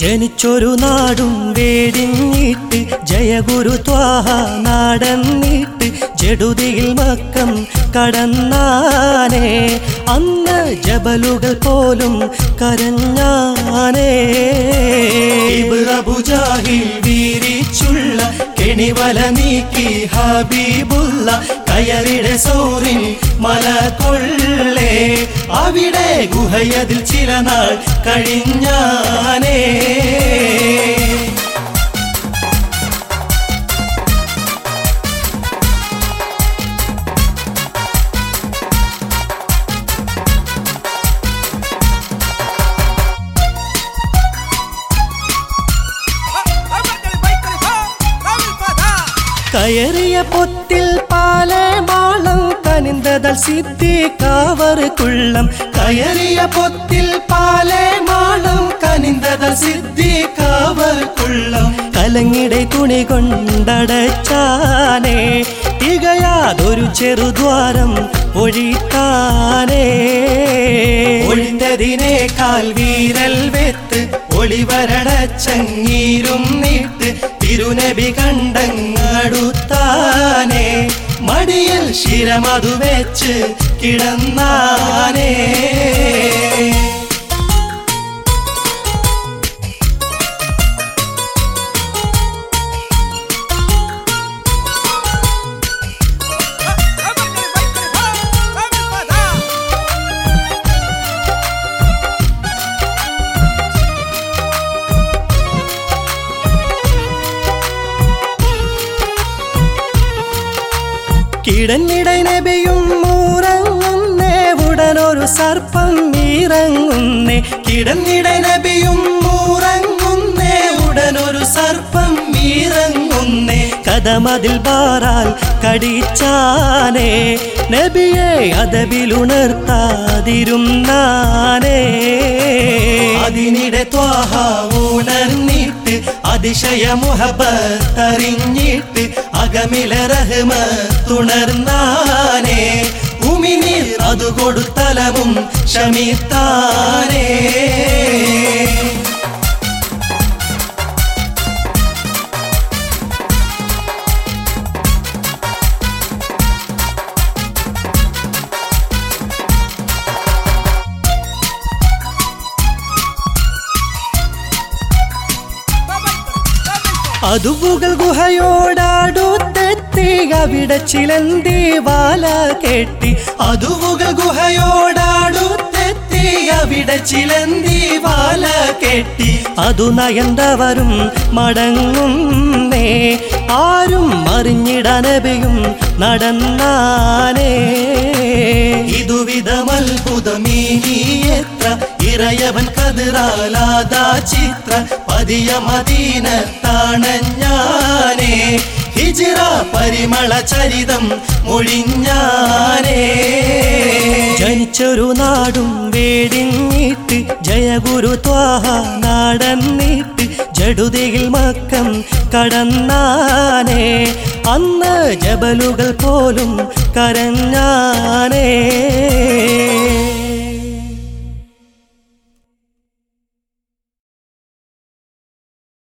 ജനിച്ചൊരു നാടും വേടിഞ്ഞിട്ട് ജയഗുരു ത്വാഹ നാടന്നിട്ട് ജഡുതിയിൽ മക്കം കടന്നാനേ അന്ന് ജബലുകൾ പോലും കരഞ്ഞാനേ ഇബ്രബുജാഹിൽ വീരിച്ചുള്ള കെണിവല നീക്കി ഹബീബുള്ള കയറിടെ സൗറിൻ മല കൊള്ളേ അവിടെ ഗുഹയതിൽ ചില നാൾ കഴിഞ്ഞാനേ കയറിയ പൊത്തിൽ പാലെ മാളം കനിന്തതൽ സിദ്ധി കാവർ കുള്ളം കയറിയ പൊത്തിൽ പാലെ മാളം കനിന്തതൽ സിദ്ധി കാവർ കുള്ളം കലങ്ങിടെ തുണി കൊണ്ടടച്ചാനേ തികയാതൊരു ചെറുദ്വാരം ഒഴിക്കാനേ ഒഴിന്തതിനേക്കാൾ വീരൽ വെത്ത് ഒളിവരടച്ചങ്ങീരും നീട്ട് തിരുനബി കണ്ടങ്ങടുത്താനേ മടിയിൽ ശിരമതു വെച്ച് കിടന്നാനേ കിടന്നിടை നബിയും മൂറങ്ങുന്നേ ഉടനൊരു സർപ്പം ഇറങ്ങുന്നേ കിടന്നിടை നബിയും മൂറങ്ങുന്നേ ഉടനൊരു സർപ്പം ഇറങ്ങുന്നേ കഥമതിൽ ബാറാൽ കടിച്ചാനേ നബിയെ അതവിലുണർത്താതിരുന്നാനേ അതിനിടെ ത്വാഹ ഉണർന്നിട്ട് അതിശയ മുഹബത്തറിഞ്ഞിട്ട് അകമില റഹ്മ തുണർന്നാനേ ഉമിനീർ അതു കൊടുത്തലവും ശമിത്താനേ അതുവുകൾ ഗുഹയോടാടുത്തെത്തി അവിടെ ചിലന്തി വാല കെട്ടി അതുവുകൾ ഗുഹയോടാടുത്തെത്തി അവിടെ ചിലന്തി വാല കെട്ടി അതു നയന്തവരും മടങ്ങുന്നേ ആരും അറിഞ്ഞിടനബിയും നടന്നാനേ ഇതുവിധമത്ഭുതമീനി എത്ര ഇറയവൻ കതിറാലാതാ ചിത്ര പതിയ മദീന താണഞ്ഞാനേ ഹിജിറ പരിമള ചരിതം മൊഴിഞ്ഞാനേ ജനിച്ചൊരു നാടും വേടിഞ്ഞിട്ട് ജയഗുരു ത്വാഹ നാടന്നിട്ട് ജഡുതിയിൽ മക്കം കടന്നാനേ അന്ന് ജബലുകൾ പോലും കരഞ്ഞാനേ